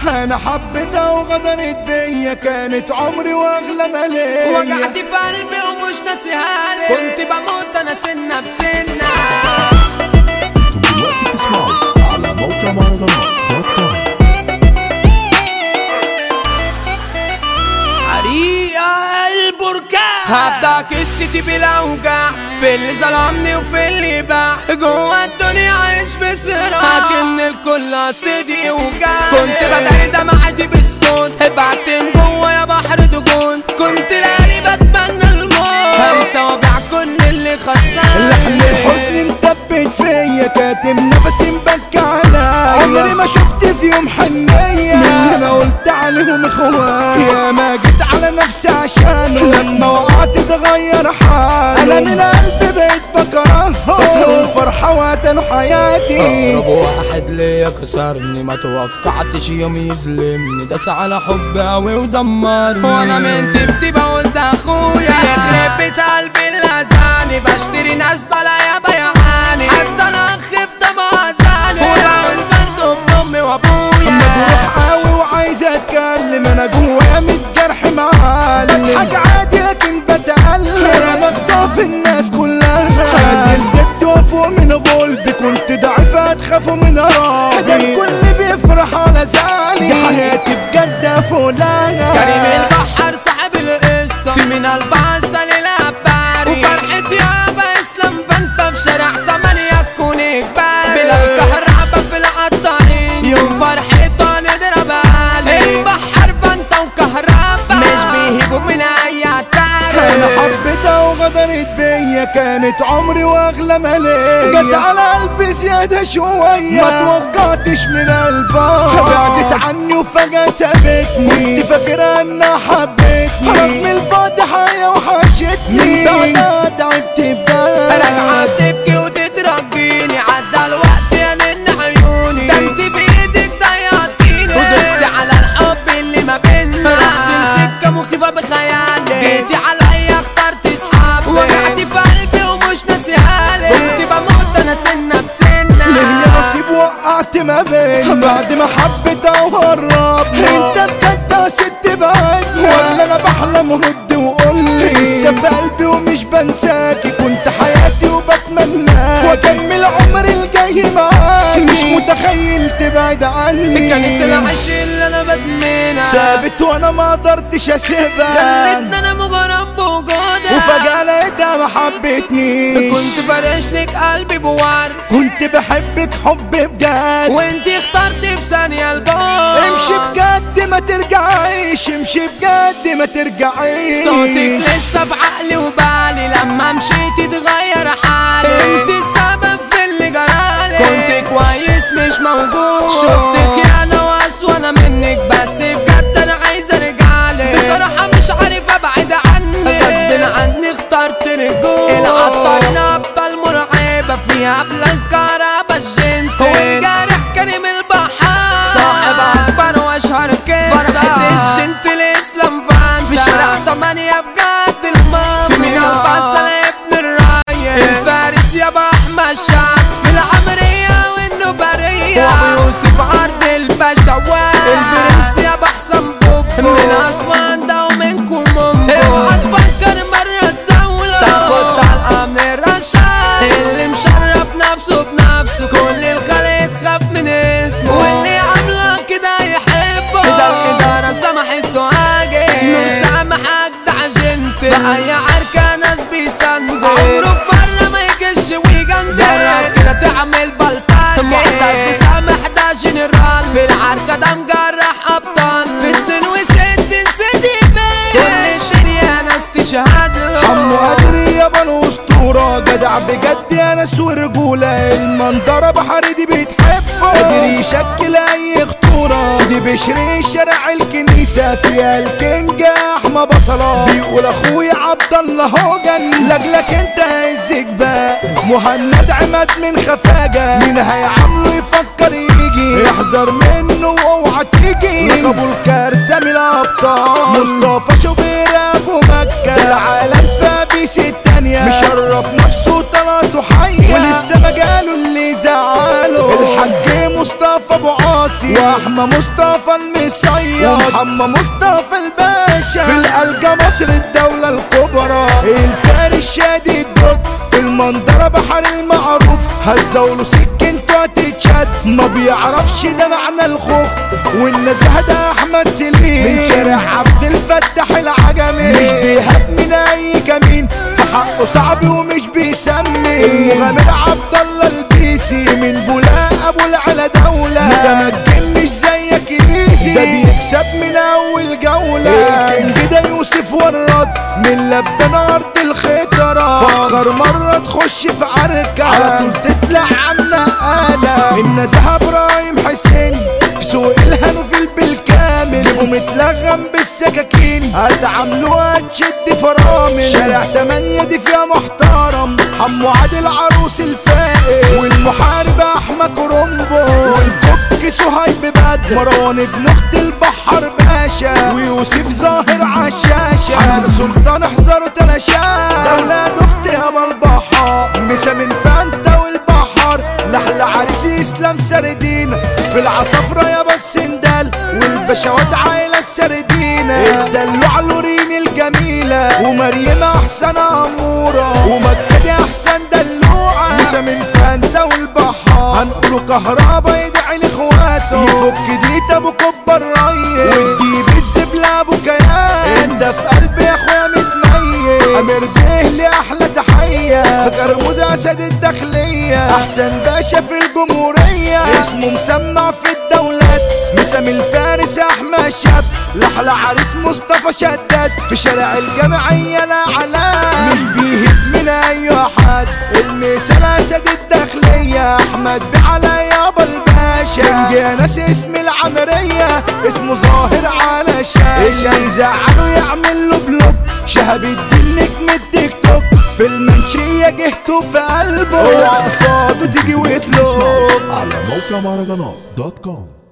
انا حبيتها وغدرت بيا كانت عمري واغلى مالية وجعت في قلبي ومش ناسيها لي كنت بموت انا سنة بسنة دلوقتي تسمعوا على موقع مهرجانات دوت كوم حريقة البركان هبدأ قصتي بالاوجاع في اللي ظلمني وفي اللي باع جوا الدنيا عايش في صراع لكن الكل قصدي وجع كنت بداري دمعتي بسكون بعتم جوا يا بحر دجون كنت لالي بتمنى الموت هنسى وجع كل اللي خسرني لحن الحزن مثبت فيا كاتم نفسي مبكى عليا عمري ما شفت في يوم حنية من انا قلت عليهم اخوان يا ما جيت على نفسي عشانه لما وقعت اتغير حالي انا من قلبي بقيت بكرههم بسهر الفرحة وقتلوا حياتي أقرب واحد ليا كسرني ما توقعتش يوم يظلمني داس على حبي أوي ودمرني وأنا من تبتي بقول ده أخويا يخرب بيت قلبي اللي أذاني بشتري ناس بلا يا بيعاني حتى أنا خفت ما أزاني وبقول برضه بأمي وأبويا مجروح قوي وعايز اتكلم انا جوايا متجرح معلم حاجة عادي لكن بتألم انا مخطوف الناس كلها عندي الجد وفوق من غلبي كنت ضعيف هتخافوا من رعبي ده الكل بيفرح على زعلي دي حياتي بجد فولاها كريم البحر صاحب القصة في من البعثة للعباري وفرحتي يابا اسلام فانت في شارع تمانية تكون اجباري بلا الكهرباء في العطارين يوم فرحته نضرب علي البحر بنت وكهرباء مش بيهيبوا من اي انا عتاري حبيتها وغدرت بيا كانت عمري واغلى مالية جت على قلبي زيادة شوية ما توقعتش من قلبها بعدت عني وفجأة سابتني كنت فاكرة انها حبتني رغم البعد حياة وحشتني بعدها تعبت بجد راجعة بتبكي وتترجيني عدى الوقت يا نن عيوني ده انت بايدك ضيعتيني ودوستي على الحب اللي ما بينا رحت لسكة مخيفة بخيالي جيتي عليا اخترت صحابي وجعتي في قلبي ومش ناسيهالي كنت بموت انا سنة بسنة ليا نصيب وقعت ما بينا بعد ما حبيتها وهربنا انت بجد يا ست بعدنا ولا انا بحلم ورد وقولي لسه في قلبي ومش بنساكي كنت حياتي وبتمناكي واكمل عمري الجاي معاكي مش متخيل تبعد عني كانت العيش اللي انا بدمنها سابت وانا ما قدرتش اسيبها خلتني انا مغرب بوجودها وفجأة لقيتها ما حبتنيش كنت فرش لك قلبي بوار كنت بحبك حب بجد وانتي اخترتي في ثانية البار امشي بجد ما ترجعيش امشي بجد ما ترجعيش صوتك لسه في عقلي وبالي لما مشيتي اتغير حالي انت السبب في اللي جرالي كنت كويس مش موجود شفتك يا انا واسوأ منك بس بجد انا عايز ارجعلك بصراحة مش عارف ابعد عنك غصب عني اخترت رجوع العطارين ابطال مرعبة فيها بلانكارا الجنت والجارح كريم البحار صاحب اكبر واشهر كيس فرحة الجنت الاسلام فان في شارع تمانية بجد الماضي في من البصل ابن الراية الفارس يا احمد شعب في العمرية والنبرية وابو يوسف عرض البشوات البرنس يا حسن بوب من اسوان ده ومنكم ممكن اوعى تفكر مرة تزاوله تاخد طلقة من الرشاش اللي مشرف نفسه بنفسه كل الخلق تخاف من اسمه واللي عامله كده يحبه ده الإدارة سمح السواجي نور سامحك ده عجنت في أي عركة ناس بيسندوا عمره في مرة ما يكش ويجندل جرب كده تعمل بلطجي معتز سامح ده جنرال في العركة ده مجرح أبطال في اتنين وست نسيت كل الدنيا ناس تشهد له حمو قدري يابا الاسطورة جدع بجد يا ناس ورجولة المنظرة بحري بتحبه قادر يشكل اي خطورة سيدي بشري شارع الكنيسة فيها الكينج احمى بصلة بيقول اخويا عبد الله هوجن لاجلك انت هزك بقى مهند عماد من خفاجة مين هيعامله يفكر يجي احذر منه واوعى تيجي لقبوا الكارثة من الابطال مصطفى شوبير ابو مكة العالم فابيس التانية مشرف نفسه طلعته حية ولسه مجاله اللي زعله الحاج مصطفى ابو عاصم العريسي واحمى مصطفى المصير ومحمد مصطفى الباشا في الألقى مصر الدولة الكبرى الفارس شادي الدود في المنظرة بحر المعروف هزوله سكنته هتتشد ما بيعرفش ده معنى الخوف والنزهة ده احمد سليم من شارع عبد الفتاح العجمي مش بيهاب من اي كمين في حقه صعب ومش بيسمي المغامر عبد الله البيسي من بولاق ابو العلا دولة متمكن مش زيك ينيسي ده بيكسب من اول جولة الكينج ده يوسف ورد من لبنان ارض الخطرة فاغر مرة تخش في عركة على طول تطلع عنا آلة النزهة ابراهيم حسين في سوق الهن في بالكامل جيبوا متلغم بالسكاكين هتعاملوها تشد فرامل شارع تمانية دي فيها محترم حمو عادل عروس الفائق والمحارب احمد كرومبو والكوك سهيب بدر مروان ابن اخت البحر باشا ويوسف ظاهر عالشاشة حمد سلطان احذروا تلاشاه دولة اختي ابو البحر مسا من فانتا والبحر لحل عريس اسلام سردين في العصفرة يا بسندال والبشوات عائلة السردينة الدلوع لورين الجميلة ومريم احسن امورة ومكة دي احسن دلوعة مسا من فانتا والبحر هنقوله كهربا يدعي لاخواته يفك ديت ابو كبر ريس والديب الزبلة ابو كيان انت في قلبي يا اخويا متميز امير بيه لي احلى تحية في كرموز اسد الداخلية احسن باشا في الجمهورية اسمه مسمع في الدولات مسام الفارس احمد شاب لحلى عريس مصطفى شداد في شارع الجمعية لا علام مش بيهب من اي حد المثال اسد الداخلية احمد بعلى يابا الباشا جه ناس اسم العمرية اسمه ظاهر على الشاشة يزعله يعمل له بلوك شهاب الدين نجم التيك توك في المنشية جهته في قلبه وعصابه تيجي ويطلب على موقع مهرجانات دوت كوم